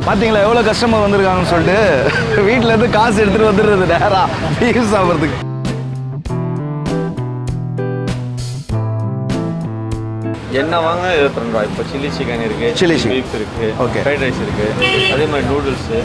பார்த்தீங்களா எவ்வளோ கஸ்டமர் வந்திருக்காங்கன்னு சொல்லிட்டு வீட்டில் இருந்து காசு எடுத்துகிட்டு வந்துடுறது நேரா பீஃப் சாப்பிட்றதுக்கு என்ன வாங்க இருபத்தி ரெண்டு ரூபா இப்போ சில்லி சிக்கன் இருக்கு Chilli chicken. பீஃப் இருக்கு Okay. ஃப்ரைட் ரைஸ் இருக்கு அதே மாதிரி நூடுல்ஸு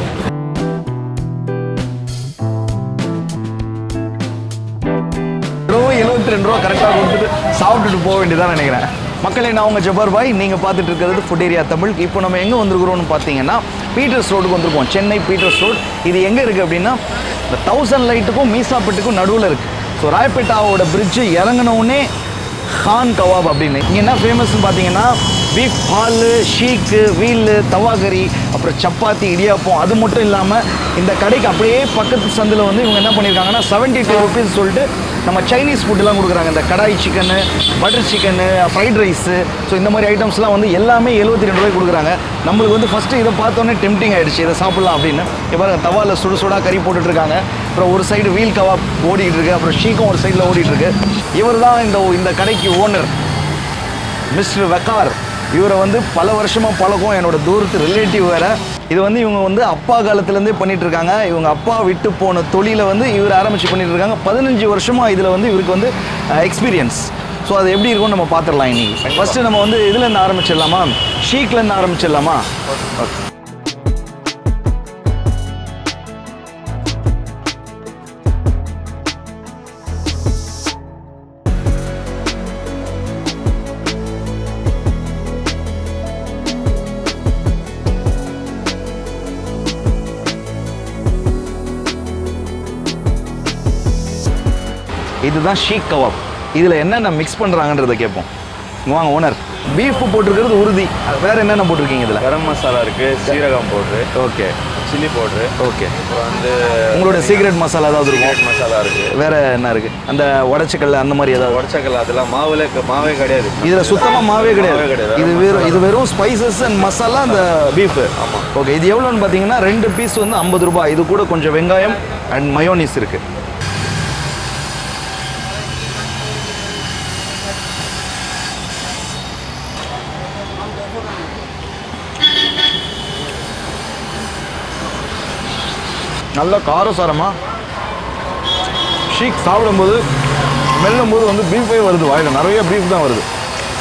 ரூபா எழுபத்தி ரெண்டு ரூபா கரெக்டாக கொடுத்துட்டு சாப்பிட்டுட்டு போக வேண்டியதான் நினைக்கிறேன் மக்களே நான் உங்கள் ஜபர் பாய் நீங்கள் பார்த்துட்டு இருக்கிறது ஃபுட் ஏரியா தமிழ் இப்போ நம்ம எங்கே வந்திருக்கிறோம்னு பார்த்தீங்கன்னா பீட்டர்ஸ் ரோடுக்கு வந்திருக்கோம் சென்னை பீட்டர்ஸ் ரோடு இது எங்கே இருக்குது அப்படின்னா இந்த தௌசண்ட் லைட்டுக்கும் மீசாப்பட்டுக்கும் நடுவில் இருக்குது ஸோ ராயப்பேட்டாவோட பிரிட்ஜு இறங்கினவுடனே கான் கவாப் அப்படின்னு இங்கே என்ன ஃபேமஸ்னு பார்த்தீங்கன்னா பீஃப் பால் ஷீக்கு வீல் தவாகரி அப்புறம் சப்பாத்தி இடியாப்பம் அது மட்டும் இல்லாமல் இந்த கடைக்கு அப்படியே பக்கத்து சந்தில் வந்து இவங்க என்ன பண்ணியிருக்காங்கன்னா செவன்ட்டி டூ ருபீஸ் சொல்லிட்டு நம்ம சைனீஸ் ஃபுட்டுலாம் கொடுக்குறாங்க இந்த kadai chicken butter chicken fried rice so இந்த மாதிரி ஐட்டம்ஸ்லாம் வந்து எல்லாமே எழுபத்தி ரெண்டு ரூபாய்க்கு கொடுக்குறாங்க நம்மளுக்கு வந்து ஃபஸ்ட்டு இதை பார்த்தோன்னே டெம்டிங் ஆயிடுச்சு இதை சாப்பிட்லாம் அப்படின்னு இப்போ பாருங்க தவாவில் சுடு சுடாக கறி போட்டுட்டு இருக்காங்க அப்புறம் ஒரு சைடு வீல் கவாப் ஓடிட்டு இருக்கு அப்புறம் ஷீக்கும் ஒரு சைடில் ஓடிட்டு இருக்கு இவர் தான் இந்த இந்த கடைக்கு ஓனர் மிஸ்டர் வக்கார் இவரை வந்து பல வருஷமாக பழக்கம் என்னோட தூரத்து ரிலேட்டிவ் வேற இது வந்து இவங்க வந்து அப்பா காலத்துலேருந்தே பண்ணிட்டு இருக்காங்க இவங்க அப்பா விட்டு போன தொழிலை வந்து இவர் ஆரம்பிச்சு பண்ணிட்டு இருக்காங்க பதினஞ்சு வருஷமா இதில் வந்து இவருக்கு வந்து எக்ஸ்பீரியன்ஸ் ஸோ அது எப்படி இருக்கும்னு நம்ம பார்த்துடலாம் இன்னைக்கு ஃபர்ஸ்ட் நம்ம வந்து இதுலேருந்து ஆரம்பிச்சிடலாமா ஷீக்லேருந்து ஆரம்பிச்சிடலாமா ஓகே இதுதான் ஷீக் கவாப் இதில் என்னென்ன மிக்ஸ் பண்ணுறாங்கன்றதை கேட்போம் இங்க வாங்க ஓனர் பீஃப் போட்டிருக்கிறது உறுதி அது வேற என்னென்ன போட்டிருக்கீங்க இதில் கரம் மசாலா இருக்கு சீரகம் powder okay chilli powder okay அப்புறம் வந்து உங்களோட சீக்ரெட் மசாலா ஏதாவது இருக்கும் சீரக மசாலா இருக்கு வேற என்ன இருக்கு அந்த உடச்சக்கல்ல அந்த மாதிரி ஏதாவது உடச்சக்கல் அதெல்லாம் மாவுல மாவே கிடையாது இதுல சுத்தமா மாவே கிடையாது மாவே கிடையாது. இது வெறும் இது வெறும் ஸ்பைசஸ் அண்ட் மசாலா அந்த பீஃப் ஓகே இது எவ்வளோன்னு பார்த்தீங்கன்னா ரெண்டு பீஸ் வந்து ஐம்பது ரூபாய் இது கூட கொஞ்சம் வெங்காயம் அண்ட் மயோனிஸ் இருக்கு நல்ல காரசாரமா ஷீக் சாப்பிடும்போது மெல்லும்போது வந்து பீஃபே வருது வாயில் நிறைய பீஃப் தான் வருது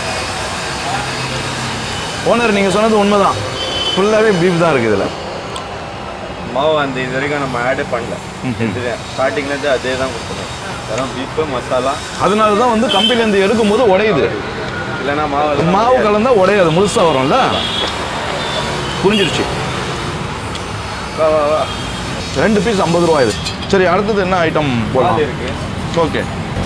ஓனர் நீங்கள் சொன்னது உண்மைதான் ஃபுல்லாகவே பீஃப் தான் இருக்குது இதில் மாவு அந்த இது வரைக்கும் நம்ம ஆடே பண்ணல ஸ்டார்டிங்லேருந்து அதே தான் கொடுத்துருக்கோம் வெறும் பீஃபு மசாலா அதனால தான் வந்து கம்பிலேருந்து எடுக்கும்போது உடையுது இல்லைன்னா மாவு மாவு கலந்தா உடையாது முழுசாக வரும்ல புரிஞ்சிருச்சு வா வா வா ரெண்டு பீஸ் ஐம்பது ரூபா இது சரி அடுத்தது என்ன ஐட்டம் பால் போடலாம் இருக்கு ஓகே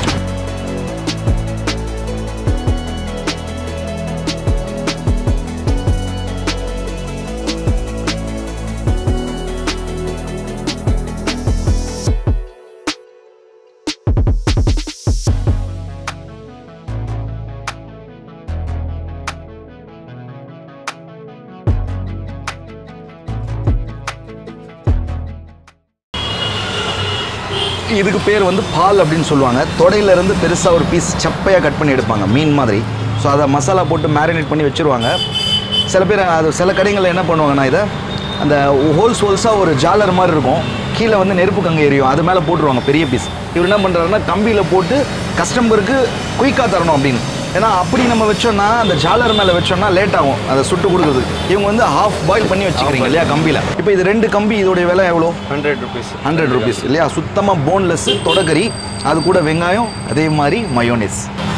இதுக்கு பேர் வந்து பால் அப்படின்னு சொல்லுவாங்க தொடையில இருந்து பெருசாக ஒரு பீஸ் சப்பையாக கட் பண்ணி எடுப்பாங்க மீன் மாதிரி ஸோ அதை மசாலா போட்டு மேரினேட் பண்ணி வச்சுருவாங்க சில பேர் அது சில கடைகளில் என்ன பண்ணுவாங்கன்னா இதை அந்த ஹோல்ஸ் ஹோல்ஸாக ஒரு ஜாலர் மாதிரி இருக்கும் கீழே வந்து நெருப்பு கங்க எரியும் அது மேலே போட்டுருவாங்க பெரிய பீஸ் இவர் என்ன பண்ணுறாருன்னா கம்பியில் போட்டு கஸ்டமருக்கு குயிக்காக தரணும் அப்படின்னு ஏன்னா அப்படி நம்ம வச்சோம்னா அந்த ஜாலர் மேலே வச்சோம்னா லேட் ஆகும் அதை சுட்டு கொடுக்குறதுக்கு இவங்க வந்து ஹாஃப் பாயில் பண்ணி வச்சுக்கிறீங்க இல்லையா கம்பியில் இப்போ இது ரெண்டு கம்பி இதோடைய விலை எவ்வளோ ஹண்ட்ரட் ருபீஸ் ஹண்ட்ரட் ருபீஸ் இல்லையா சுத்தமாக போன்லெஸ் தொடக்கறி அது கூட வெங்காயம் அதே மாதிரி மயோனிஸ்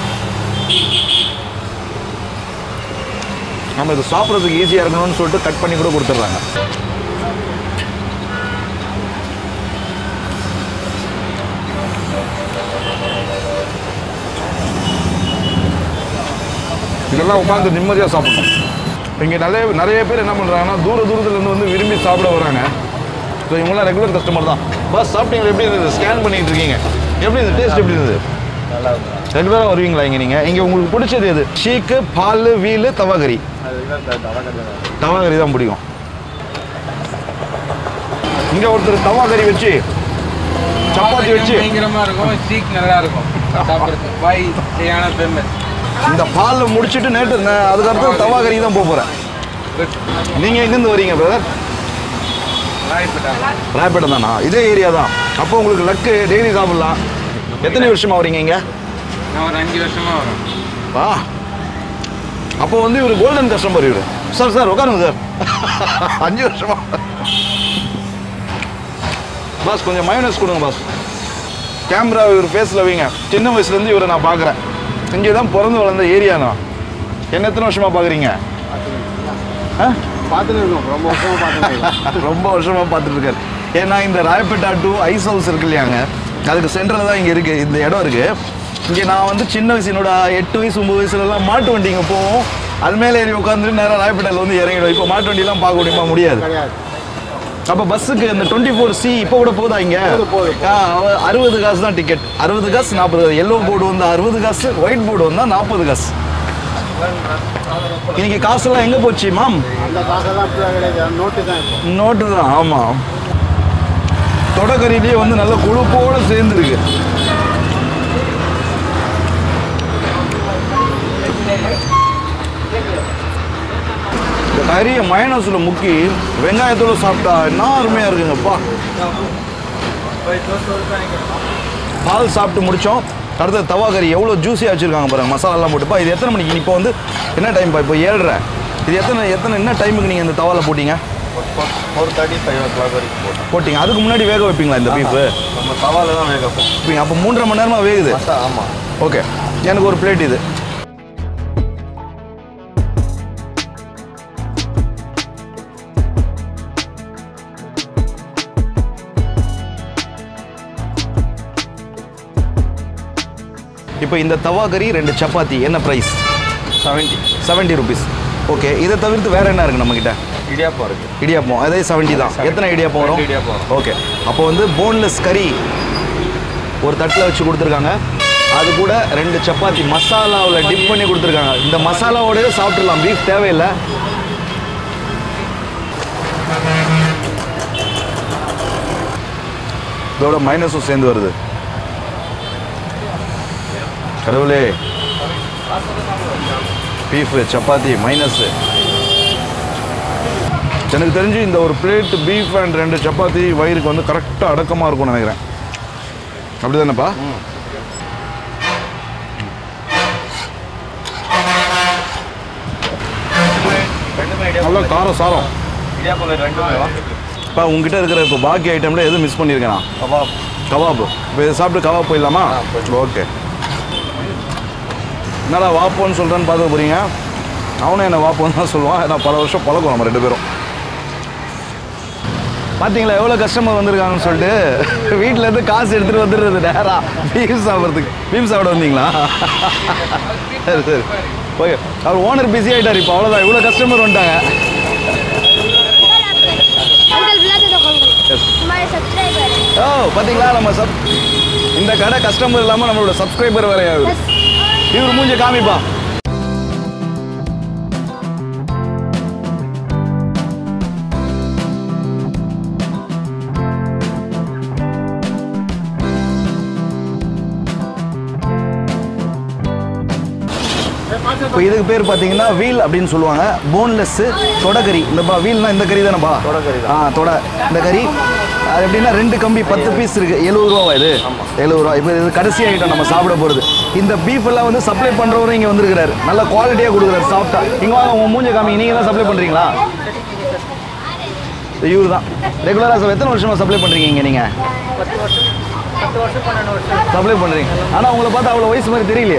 நம்ம இது சாப்பிட்றதுக்கு ஈஸியாக இருக்கணும்னு சொல்லிட்டு கட் பண்ணி கூட கொடுத்துட்றாங்க இதெல்லாம் உட்காந்து நிம்மதியாக சாப்பிடணும் இங்கே நிறைய நிறைய பேர் என்ன பண்ணுறாங்கன்னா தூர தூரத்துலேருந்து வந்து விரும்பி சாப்பிட வராங்க ஸோ இவங்களாம் ரெகுலர் கஸ்டமர் தான் பஸ் சாப்பிட்டீங்களா எப்படி இருந்தது ஸ்கேன் பண்ணிட்டு இருக்கீங்க எப்படி இருந்தது டேஸ்ட் எப்படி இருந்தது நல்லா இருக்கும் ரெண்டு பேரும் வருவீங்களா இங்கே நீங்கள் இங்கே உங்களுக்கு பிடிச்சது எது ஷீக்கு பால் வீல் தவாகரி அதுதான் தவக்கல் தவாகரி தான் பிடிக்கும் இங்கே ஒருத்தர் தவாகரி வச்சு சப்பாத்தி வச்சு பயங்கரமா இருக்கும் சீக் நல்லா இருக்கும் சாப்பிடுறது பாய் சரியான ஃபேமஸ் இந்த பாலில் முடிச்சுட்டு நேற்று நான் அதுக்கடுத்து தவாகரி தான் போக போகிறேன் நீங்கள் எங்கேருந்து வரீங்க பிரதர் ராயப்பேட்டா ராயப்பேட்டை தானா இதே ஏரியா தான் அப்போ உங்களுக்கு லக்கு டெய்லி சாப்பிடலாம் எத்தனை வருஷமா வரீங்க இங்க நான் ஒரு அஞ்சு வருஷமா வரும் வா அப்போ வந்து இவர் கோல்டன் கஸ்டமர் இவர் சார் சார் உட்காருங்க சார் அஞ்சு வருஷமா பாஸ் கொஞ்சம் மைனஸ் கொடுங்க பாஸ் கேமரா இவர் ஃபேஸில் வைங்க சின்ன வயசுலேருந்து இவரை நான் பார்க்குறேன் இங்கே தான் பிறந்து வளர்ந்த ஏரியா நான் என்ன எத்தனை வருஷமா பார்க்குறீங்க ஆ பார்த்துட்டு இருக்கோம் ரொம்ப வருஷமா பார்த்துட்டு ரொம்ப வருஷமா பார்த்துட்டு இருக்காரு ஏன்னா இந்த ராயப்பேட்டா டு ஐஸ் ஹவுஸ் இருக்கு இல்லையாங்க அதுக்கு சென்டரில் தான் இங்கே இருக்கு இந்த இடம் இருக்கு இங்கே நான் வந்து சின்ன வயசு என்னோட எட்டு வயசு ஒம்பது வயசுலலாம் மாட்டு வண்டிங்க போவோம் அது மேலே ஏறி உட்காந்துட்டு நேராக ராயப்பேட்டையில் வந்து இறங்கிடும் இப்போ மாட்டு வண்டிலாம் பார்க்க முடியுமா முடியாது கிடையாது அப்போ பஸ்ஸுக்கு இந்த டுவெண்ட்டி ஃபோர் சி இப்போ கூட போதா இங்கே போகுது, அறுபது காசு தான் டிக்கெட் அறுபது காசு நாற்பது காசு எல்லோ போர்டு வந்து அறுபது காசு ஒயிட் போர்டு வந்தால் நாற்பது காசு இன்னைக்கு காசுலாம் எங்கே போச்சு மாம் அந்த காசெல்லாம் அப்படிலாம் கிடையாது நோட்டு தான் இப்போ நோட்டு தான் ஆமாம் தொடக்கறியிலேயே வந்து நல்ல கொழுப்போட சேர்ந்துருக்கு இந்த கறியை மயனஸில் முக்கி வெங்காயத்தோட சாப்பிட்டா என்ன அருமையாக இருக்குங்கப்பா பால் சாப்பிட்டு முடித்தோம் அடுத்தது தவா கறி எவ்வளோ ஜூஸியாக வச்சுருக்காங்க பாருங்க மசாலாலாம் போட்டுப்பா இது எத்தனை மணிக்கு இப்போ வந்து என்ன டைம்ப்பா இப்போ ஏழ்ரை இது எத்தனை எத்தனை என்ன டைமுக்கு நீங்கள் இந்த தவாவில் போட்டீங்க four thirty five o'clock வரைக்கும் போட்டோம் போட்டீங்க அதுக்கு முன்னாடி வேக வைப்பீங்களா இந்த பீஃபு நம்ம தவால தான் வேக வைப்போம் அப்போ மூன்றரை மணி நேரமாக வேகுது மசா ஆமாம் ஓகே எனக்கு ஒரு பிளேட் இது இப்போ இந்த தவா கறி ரெண்டு சப்பாத்தி என்ன price seventy seventy rupees okay இதை தவிர்த்து வேற என்ன இருக்குது நம்மக்கிட்ட இடியாப்பம் இருக்கு இடியாப்பம் அதே செவன்ட்டி தான் எத்தனை இடியாப்பம் வரும் ரெண்டு இடியாப்பம் வரும். ஓகே அப்போ வந்து போன்லெஸ் கறி ஒரு தட்டில் வச்சு கொடுத்துருக்காங்க அது கூட ரெண்டு சப்பாத்தி மசாலாவில் டிப் பண்ணி கொடுத்துருக்காங்க இந்த மசாலாவோடய சாப்பிட்றலாம் பீஃப் தேவையில்லை இதோட மைனஸும் சேர்ந்து வருது கடவுளே பீஃபு சப்பாத்தி மைனஸு எனக்கு தெரிஞ்சு இந்த ஒரு பிளேட் பீஃப் அண்ட் ரெண்டு சப்பாத்தி வயிறுக்கு வந்து கரெக்டாக அடக்கமாக இருக்கும்னு நினைக்கிறேன் அப்படி தானேப்பா ரெண்டுமே நல்லா காரம் சாரம் இடியாப்பம் ரெண்டுமே வா இப்போ உங்ககிட்ட இருக்கிற இப்போ பாக்கி ஐட்டம்ல எது மிஸ் பண்ணியிருக்கேன் நான் கபாப் கபாப் இப்போ இதை சாப்பிட்டு கபாப் போயிடலாமா ஆ, போயிடலாம். ஓகே என்னடா வாப்போன்னு சொல்கிறேன்னு பார்த்து போகிறீங்க அவனும் என்ன வாப்போன்னு தான் சொல்லுவான் ஏன்னா பல வருஷம் பழக்கம் நம்ம ரெண்டு பேரும் பார்த்தீங்களா எவ்வளோ கஸ்டமர் வந்திருக்காங்கன்னு சொல்லிட்டு வீட்டில் இருந்து காசு எடுத்துகிட்டு வந்துடுறது நேரா பீஃப் சாப்பிட்றதுக்கு பீஃப் சாப்பிட வந்தீங்களா சரி சரி ஓகே அவர் ஓனர் பிஸி ஆகிட்டார் இப்போ அவ்வளோதான் இவ்வளோ கஸ்டமர் வந்துட்டாங்க अंकल बुला दे दो अंकल Yes. हमारे सब्सक्राइबर ஓ பார்த்தீங்களா நம்ம சப் இந்த கடை கஸ்டமர் இல்லாமல் நம்மளோட சப்ஸ்கிரைபர் வரையாது இவர் மூஞ்ச காமிப்பா இப்போ இதுக்கு பேர் பார்த்தீங்கன்னா வீல் அப்படின்னு சொல்லுவாங்க போன்லெஸ் தொடக்கறி இந்த பா வீல்னா இந்த கறி தானேப்பா தொடக்கறி ஆ தொட இந்த கறி அது எப்படின்னா ரெண்டு கம்பி பத்து பீஸ் இருக்கு எழுபது ரூபாவா இது எழுபது ரூபா இப்போ இது கடைசி ஐட்டம் நம்ம சாப்பிட போகிறது இந்த பீஃப் எல்லாம் வந்து சப்ளை பண்ணுறவரும் இங்கே வந்திருக்கிறாரு நல்ல குவாலிட்டியாக கொடுக்குறாரு சாஃப்டா இங்கே வாங்க உங்கள் மூஞ்ச காமி நீங்கள் தான் சப்ளை பண்ணுறீங்களா இவரு தான் ரெகுலராக எத்தனை வருஷமா சப்ளை பண்ணுறீங்க இங்கே நீங்கள் சப்ளை பண்ணுறீங்க ஆனால் உங்களை பார்த்தா அவ்வளோ வயசு மாதிரி தெரியலையே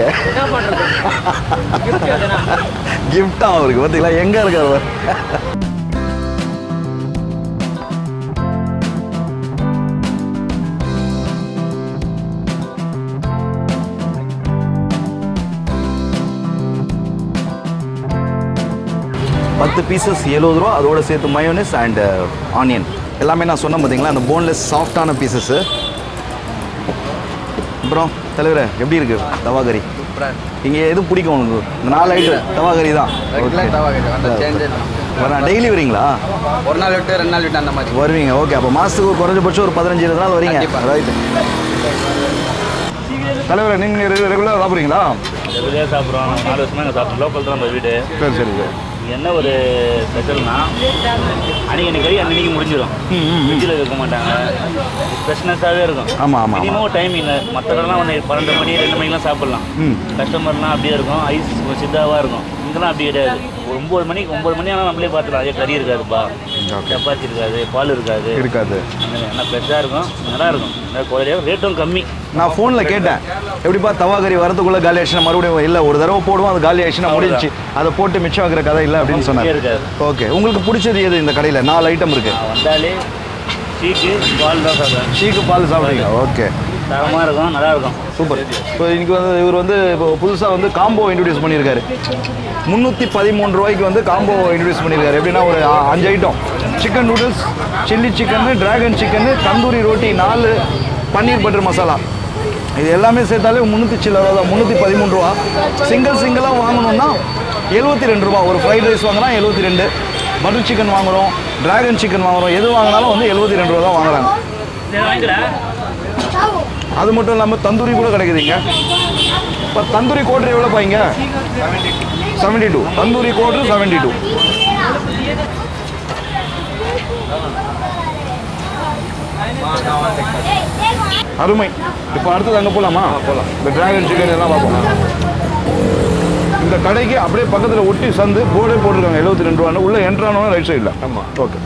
கிஃப்டா அவருக்கு பார்த்தீங்களா எங்கே இருக்காரு அவர்? பத்து பீசஸ் எழுபது ரூபா அதோட சேர்த்து மயோனஸ் அண்ட் ஆனியன் எல்லாமே நான் சொன்னேன் பார்த்தீங்களா அந்த போன்லெஸ் சாஃப்டான பீசஸ்ஸு அப்புறம் தலைவரே எப்படி இருக்கு தவாகரி இங்கே எது பிடிக்கும் உனக்கு இந்த நாலு ஐட்டம் தவாகரி தான் ரெகுலர் தவா கிட்ட அந்த சேஞ்ச் வரேன் டெய்லி வரீங்களா ஒரு நாள் விட்டு ரெண்டு நாள் விட்டு அந்த மாதிரி வருவீங்க ஓகே அப்போ மாதத்துக்கு ஒரு குறைஞ்சபட்சம் ஒரு பதினஞ்சு இருபது நாள் வரீங்க கண்டிப்பா. ரைட்டு தலைவரே நீங்கள் ரெகுலராக சாப்பிட்றீங்களா ரெகுலராக சாப்பிட்றோம் நாலு வருஷமா இங்கே சாப்பிட்றோம் லோக்கல் தான் நம்ம வீடு சரி சரி சரி என்ன ஒரு ஸ்பெஷல்னா அன்னைக்கு அன்னைக்கு கறி அன்னைக்கு முடிஞ்சிடும் ஃப்ரிட்ஜில் வைக்க மாட்டாங்க ஃப்ரெஷ்னஸாகவே இருக்கும் ஆமா, ஆமா, மினிமம் ஒரு டைம் இல்லை மற்ற கடைலாம் வந்து பன்னெண்டு மணி ரெண்டு மணிக்கெலாம் சாப்பிட்லாம் ம். கஸ்டமர்லாம் அப்படியே இருக்கும் ஐஸ் சித்தாவாக இருக்கும் இங்கெல்லாம் அப்படி கிடையாது ஒரு ஒம்பது மணிக்கு ஒம்பது மணி ஆனால் நம்மளே பார்த்துக்கலாம் அதே கறி இருக்காதுப்பா சப்பாத்தி இருக்காது பால் இருக்காது இருக்காது என்ன ஃப்ரெஷ்ஷாக இருக்கும் நல்லா இருக்கும் நல்லா குவாலிட்டியாக ரேட்டும் கம்மி நான் ஃபோனில் கேட்டேன் எப்படிப்பா தவா கறி வரதுக்குள்ள காலி ஆயிடுச்சுன்னா மறுபடியும் இல்லை ஒரு தடவை போடுவோம் அது காலி ஆயிடுச்சுன்னா முடிஞ்சுச்சு அதை போட்டு மிச்சம் வைக்கிற கதை இல்லை அப்படின்னு சொன்னார் இருக்காது ஓகே உங்களுக்கு பிடிச்சது எது இந்த கடையில் நாலு ஐட்டம் இருக்கு நான் வந்தாலே சீக்கு பால் தான் சாப்பிடுவேன் ஷீக்கு பால் சாப்பிடுங்க ஓகே தரமாக இருக்கும் நல்லா இருக்கும் சூப்பர் இப்போ இன்னைக்கு வந்து இவர் வந்து இப்போ புதுசாக வந்து காம்போ இன்ட்ரடியூஸ் பண்ணியிருக்காரு முந்நூற்றி பதிமூணு ரூபாய்க்கு வந்து காம்போ இன்ட்ரடியூஸ் பண்ணியிருக்காரு எப்படின்னா ஒரு அ- அஞ்சு item chicken noodles chilli chicken dragon chicken tandoori roti நாலு பன்னீர் பட்டர் மசாலா இது எல்லாமே சேர்த்தாலே முந்நூற்றி சில்லற ரூபா தான் முந்நூற்றி பதிமூணு ரூபா சிங்கிள் சிங்கிளாக வாங்கணும்னா எழுபத்தி ரெண்டு ரூபா ஒரு ஃப்ரைட் ரைஸ் வாங்கினா எழுபத்தி ரெண்டு பட்டர் சிக்கன் வாங்குறோம் டிராகன் சிக்கன் வாங்குறோம் எது வாங்கினாலும் வந்து எழுபத்தி ரெண்டு ரூபா தான் வாங்குறாங்க அது மட்டும் இல்லாமல் தந்தூரி கூட கிடைக்குதுங்க இப்போ தந்தூரி கோட்ரு எவ்வளோ பாய்ங்க செவன்டி டூ தந்தூரி கோட்ரு செவன்டி டூ அருமை இப்போ அடுத்தது அங்கே போகலாமா போகலாம் இந்த டிராகன் சிக்கன் எல்லாம் பார்ப்போம் இந்த கடைக்கு அப்படியே பக்கத்தில் ஒட்டி சந்து போர்டே போட்டிருக்காங்க எழுபத்தி ரெண்டு ரூபான்னு உள்ள என்ட்ரானோன்னு ரைட் சைடில் ஆமாம் ஓகே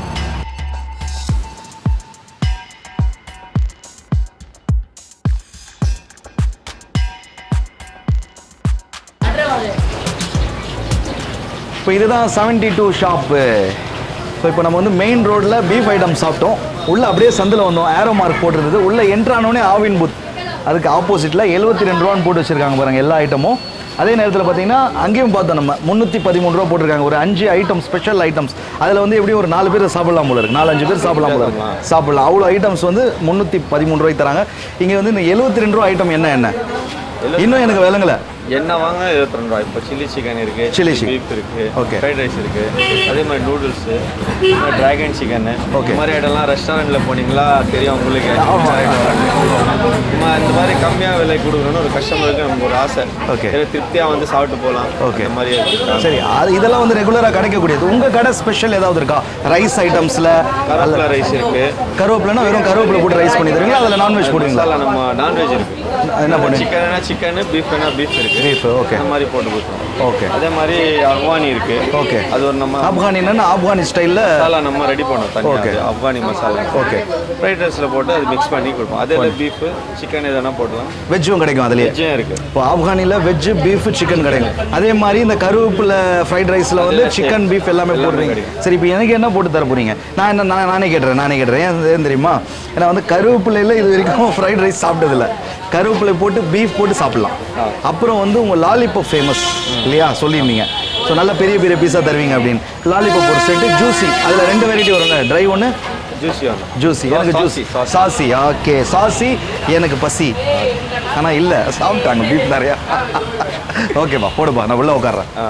இப்போ இதுதான் செவன்டி டூ ஷாப்பு ஸோ இப்போ நம்ம வந்து மெயின் ரோட்டில் பீஃப் ஐட்டம் சாப்பிட்டோம் உள்ளே அப்படியே சந்தில் வந்தோம் ஏரோ மார்க் போட்டிருந்தது உள்ளே என்ட்ரானோடனே ஆவின் புத் அதுக்கு ஆப்போசிட்டில் எழுபத்தி ரெண்டு ரூபான்னு போட்டு வச்சுருக்காங்க பாருங்க எல்லா ஐட்டமும் அதே நேரத்தில் பார்த்தீங்கன்னா அங்கேயும் பார்த்தோம் நம்ம முந்நூற்றி பதிமூணு ரூபா போட்டிருக்காங்க ஒரு அஞ்சு ஐட்டம் ஸ்பெஷல் ஐட்டம்ஸ் அதில் வந்து எப்படியும் ஒரு நாலு பேர் சாப்பிடலாம் போல இருக்கு நாலு அஞ்சு பேர் சாப்பிடலாம் போல இருக்கு சாப்பிடலாம் அவ்வளோ ஐட்டம்ஸ் வந்து முந்நூற்றி பதிமூணு ரூபாய்க்கு தராங்க இங்கே வந்து இந்த எழுபத்தி ரெண்டு ரூபா ஐட்டம் என்ன என்ன இன்னும் எனக்கு விளங்கலை என்ன வாங்க இருபத்தி ரெண்டு ரூபா இப்போ சில்லி சிக்கன் இருக்கு Chilli chicken. பீஃப் இருக்கு Okay. ஃப்ரைட் ரைஸ் இருக்கு அதே மாதிரி நூடுல்ஸ் டிராகன் சிக்கன் Okay. இந்த மாதிரி இடம்லாம் ரெஸ்டாரண்ட்ல போனீங்களா தெரியும் உங்களுக்கு ஆமா. சும்மா இந்த மாதிரி கம்மியாக விலை கொடுக்கணும்னு ஒரு கஸ்டமருக்கு நமக்கு ஒரு ஆசை Okay. சரி, திருப்தியா வந்து சாப்பிட்டு போகலாம் Okay. இந்த மாதிரி இருக்கு. சரி அது இதெல்லாம் வந்து ரெகுலராக கிடைக்கக்கூடியது உங்கள் கடை ஸ்பெஷல் ஏதாவது இருக்கா ரைஸ் ஐட்டம்ஸில் கருவேப்பிலை ரைஸ் இருக்கு கருவேப்பிலைனா வெறும் கருவேப்பிலை போட்டு ரைஸ் பண்ணி தருவீங்களா அதில் நான்வெஜ் போடுவீங்களா மசாலா நம்ம நான்வெஜ் இருக்கு என்ன பண்ணுவீங்க சிக்கன்னா சிக்கன் பீஃப்னா பீஃப் இருக்கு Beef, okay. அந்த மாதிரி போட்டு கொடுத்துருவோம் ஓகே அதே மாதிரி அஃகானி இருக்கு Okay. அது ஒரு நம்ம ஆப்கானின்னா ஆப்கானி ஸ்டைலில் மசாலா நம்ம ரெடி பண்ணோம் Okay. தனியாக அஃகானி மசாலா Okay. ஃப்ரைட் ரைஸில் போட்டு அது மிக்ஸ் பண்ணி கொடுப்போம் அதே பீஃப் சிக்கன் எதனா போடலாம் வெஜ்ஜும் கிடைக்கும் அதுலேயே வெஜ்ஜும் இருக்கு இப்போ ஆப்கானியில் வெஜ்ஜு பீஃப் சிக்கன் கிடைக்கும் அதே மாதிரி இந்த கருவேப்பிலை ஃப்ரைட் ரைஸில் வந்து அதுல சிக்கன் பீஃப் எல்லாமே எல்லாமே போடுறீங்க கிடைக்கும். சரி இப்போ எனக்கு என்ன போட்டு தர போறீங்க நான் என்ன நான் நானே கேட்டுறேன் நானே கேட்டுறேன் ஏன் ஏன் தெரியுமா ஏன்னா வந்து கருவேப்பிலையில் இது வரைக்கும் ஃப்ரைட் ரைஸ் சாப்பிட்டதில்ல கருவேப்பிலை போட்டு பீஃப் போட்டு சாப்பிடலாம் அப்புறம் வந்து உங்கள் லாலிபாப் ஃபேமஸ் இல்லையா சொல்லியிருந்தீங்க ஸோ நல்ல பெரிய பெரிய பீஸாக தருவீங்க அப்படின்னு லாலிபாப் ஒரு செட்டு ஜூஸி அதில் ரெண்டு வெரைட்டி வருங்க ட்ரை ஒன்று ஜூஸி வேணும் ஜூஸி எனக்கு juicy saucy, saucy okay saucy எனக்கு பசி ஆனால் இல்லை சாப்பிட்டாங்க பீஃப் நிறையா ஓகேப்பா போடுப்பா நான் உள்ளே உட்கார்றேன் ஆ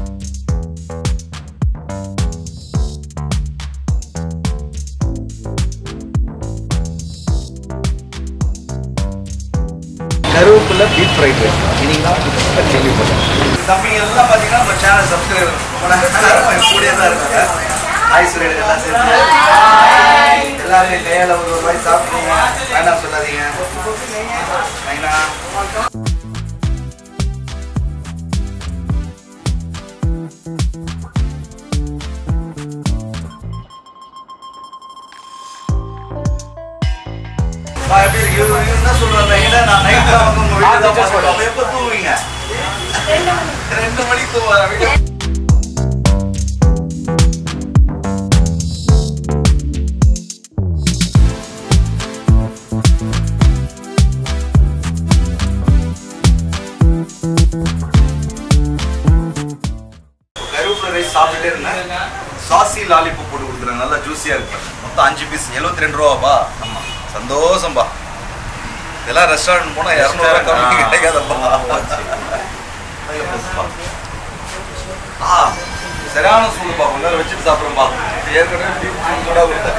கருவேப்பிலை பீஃப் ஃப்ரைட் ரைஸ் இன்னைக்கு தான் கேள்விப்பட்டேன் தம்பிங்க எல்லாம் பார்த்தீங்கன்னா நம்ம சேனல் சப்ஸ்கிரைபர் கூடயே தான் இருக்காங்க ஹாய் சுரேஷ் எல்லாம் சேர்த்து எல்லாரும் கையால் ஒரு ஒரு வாய் சாப்பிடுங்க வேண்டாம் சொல்லாதீங்க வேணா பா, எப்படி இருக்கு? இவரு இவரு என்ன சொல்றாரு? என்கிட்ட நான் night தான் வந்து உங்க வீட்டுல தான் பார்ப்பேன். அப்ப எப்ப தூங்குவீங்க? ரெண்டு மணிக்கு தூங்குவாரா வீட்டுல? கருவேப்பிலை ரைஸ் சாப்பிட்டுட்டே இருந்தேன் சாசி லாலிபாப் போட்டு கொடுக்குறாங்க நல்லா ஜூஸியாக இருக்கு மொத்தம் அஞ்சு பீஸ் எழுபத்தி ரெண்டு ரூபாப்பா ஆமாம் சந்தோஷம்பா இதெல்லாம் ரெஸ்டாரண்ட் போனால் இரநூறுவா கம்மி கிடைக்காதப்பா ஆ சரியான சூடுப்பா கொஞ்ச நேரம் வச்சுட்டு சாப்பிட்றேன்பா ஏற்கனவே பீஃப் சூடாக கொடுத்தேன்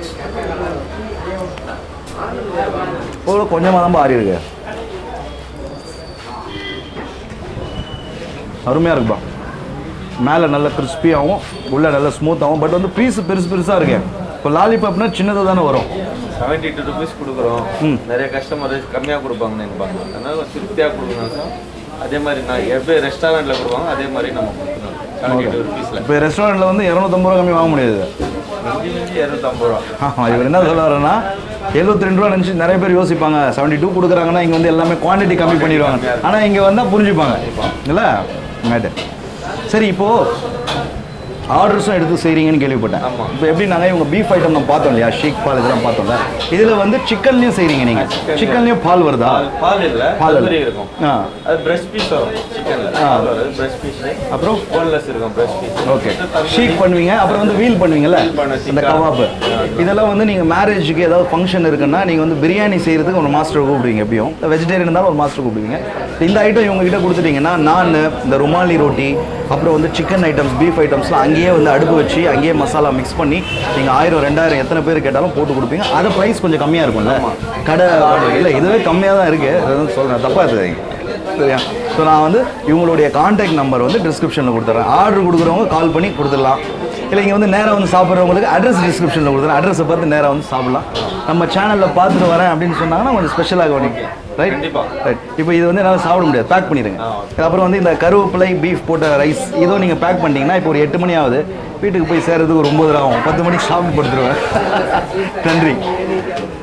ஒரு கொஞ்சமாக தான் ஆறி இருக்கு அருமையாக இருக்குப்பா மேலே நல்ல கிறிஸ்பியாகவும் உள்ளே நல்ல ஸ்மூத்தாகவும் பட் வந்து பீஸ் பெருசு பெருசாக இருக்கு இப்போ லாலிபாப்னா சின்னதாக தானே வரும் செவன்டி டூ ருபீஸ் கொடுக்குறோம் ம். நிறைய கஸ்டமர் கம்மியாக கொடுப்பாங்கன்னு நினைப்பாங்க அதனால கொஞ்சம் திருப்தியாக கொடுக்கணும் சார் அதே மாதிரி நான் எப்படி ரெஸ்டாரண்ட்டில் கொடுப்பாங்க அதே மாதிரி நம்ம கொடுக்கணும் செவன்டி டூ ருபீஸில் இப்போ ரெஸ்டாரண்ட்டில் வந்து இரநூத்தம்பது ரூபா கம்மி வாங்க முடியாது மிஞ்சி மிஞ்சி இரநூத்தம்பது ரூபா ஆமாம் இவர் என்ன சொல்ல வரேன்னா எழுபத்தி ரெண்டு ரூபா நினச்சி நிறைய பேர் யோசிப்பாங்க செவன்ட்டி டூ கொடுக்குறாங்கன்னா இங்கே வந்து எல்லாமே குவான்டிட்டி கம்மி பண்ணிடுவாங்க ஆனால் இங்கே வந்தால் புரிஞ்சுப்பாங்க இல்லை மேட்டு சரி இப்போது ஆர்டர்ஸும் எடுத்து செய்கிறீங்கன்னு கேள்விப்பட்டேன் ஆமா. இப்போ எப்படி நாங்கள் இவங்க பீஃப் ஐட்டம் நம்ம பார்த்தோம் இல்லையா ஷீக் பால் இதெல்லாம் பார்த்தோம்ல இதில் வந்து சிக்கன்லேயும் செய்கிறீங்க நீங்கள் chicken சிக்கன்லேயும் பால் வருதா பால் பால் இல்லை பால் பால் இல்ல. இருக்கும் ஆ அது பிரஸ்ட் பீஸ் வரும் சிக்கனில் ஆ. பால் வராது பிரஸ்ட் பீஸ் அப்புறம் போன்லெஸ் இருக்கும் பிரஸ்ட் பீஸ் ஓகே ஷீக் பண்ணுவீங்க அப்புறம் வந்து வீல் பண்ணுவீங்கல்ல Wheel பண்ண இந்த tikka. கவாப்பு இதெல்லாம் வந்து நீங்கள் மேரேஜுக்கு ஏதாவது ஃபங்க்ஷன் இருக்குன்னா நீங்கள் வந்து பிரியாணி செய்கிறதுக்கு ஒரு மாஸ்டர் கூப்பிடுவீங்க எப்படியும் வெஜிடேரியன் இருந்தாலும் ஒரு மாஸ்டர் கூப்பிடுவீங்க இந்த ஐட்டம் இவங்க கிட்ட கொடுத்துட்டீங்கன்னா நான் இந்த ருமாலி ரொட்டி அப்புறம் வந்து சிக்கன் ஐட்டம்ஸ் பீஃப் ஐட்டம்ஸ்லாம் அங்கேயே வந்து அடுப்பு வச்சு அங்கேயே மசாலா மிக்ஸ் பண்ணி நீங்கள் ஆயிரம் ரெண்டாயிரம் எத்தனை பேர் கேட்டாலும் போட்டு கொடுப்பீங்க அது ப்ரைஸ் கொஞ்சம் கம்மியாக இருக்கும்ல கடை இல்லை இதுவே கம்மியாக தான் இருக்குது சொல்கிறேன் தப்பாக இருக்குதுங்க சரியா ஸோ நான் வந்து இவங்களுடைய காண்டாக்ட் நம்பர் வந்து டிஸ்கிரிப்ஷனில் கொடுத்துட்றேன் ஆர்டர் கொடுக்குறவங்க கால் பண்ணி கொடுத்துடலாம் இல்லை இங்கே வந்து நேராக வந்து சாப்பிட்றவங்களுக்கு அட்ரஸ் டிஸ்கிரிப்ஷனில் கொடுத்துறேன் அட்ரஸை பார்த்து நேராக வந்து சாப்பிடலாம் நம்ம சேனலில் பார்த்துட்டு வரேன் அப்படின்னு சொன்னாங்கன்னா கொஞ்சம் ஸ்பெஷலாக கவனிக்கும் ரைட் கண்டிப்பா. ரைட் இப்போ இது வந்து என்னால் சாப்பிட முடியாது பேக் பண்ணிடுங்க ஆ, அப்புறம் வந்து இந்த கருவேப்பிலை பீஃப் போட்ட ரைஸ் இதோ நீங்கள் பேக் பண்ணிட்டீங்கன்னா இப்போ ஒரு எட்டு மணி ஆகுது வீட்டுக்கு போய் சேர்றதுக்கு ஒரு ஒம்பது ஆகும் பத்து மணிக்கு சாப்பிட்டு படுத்துருவேன் நன்றி